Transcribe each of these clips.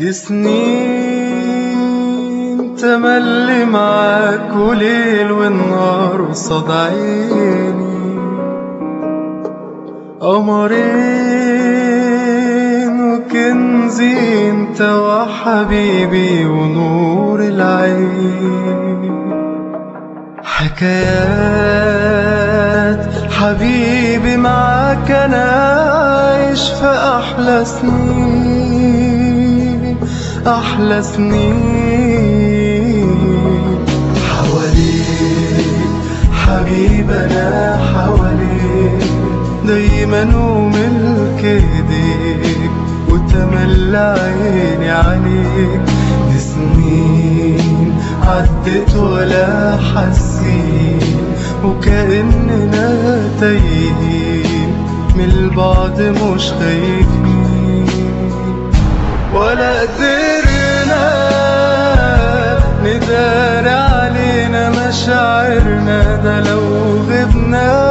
دي سنين تملي معاك وليل والنهار قصاد عيني قمرين وكنزي انت وحبيبي ونور العين حكايات حبيبي معاك انا عايش في احلى سنين احلى سنين حواليك حبيبي انا حواليك دايما وملك ايديك وتملى عيني عليك دي سنين عدت ولا حاسين وكأننا تايهين من البعد مش خايفين ولا قدرنا نداري علينا مشاعرنا ده لو غبنا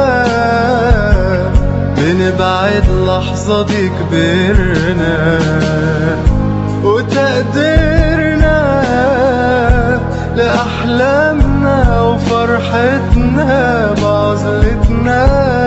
بنبعد لحظة دي كبرنا وتقديرنا لأحلامنا وفرحتنا بعزلتنا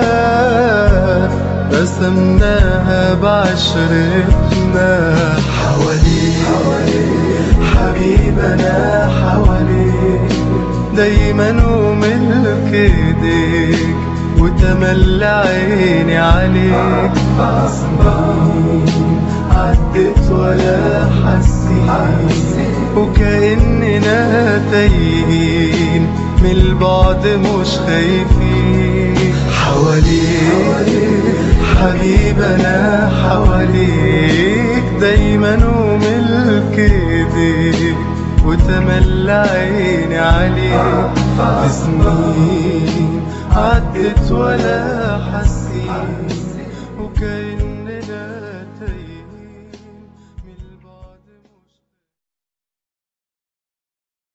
رسمناها بعشرتنا حواليك حبيبنا حواليك دايما وملك ايديك وتملى عيني عليك سنين عدت ولا حسين وكأننا تايهين من البعد مش خايفين حواليك حبيبنا حواليك دايما وملك ايديك وتملى عيني عليك سنين عدت ولا حسيت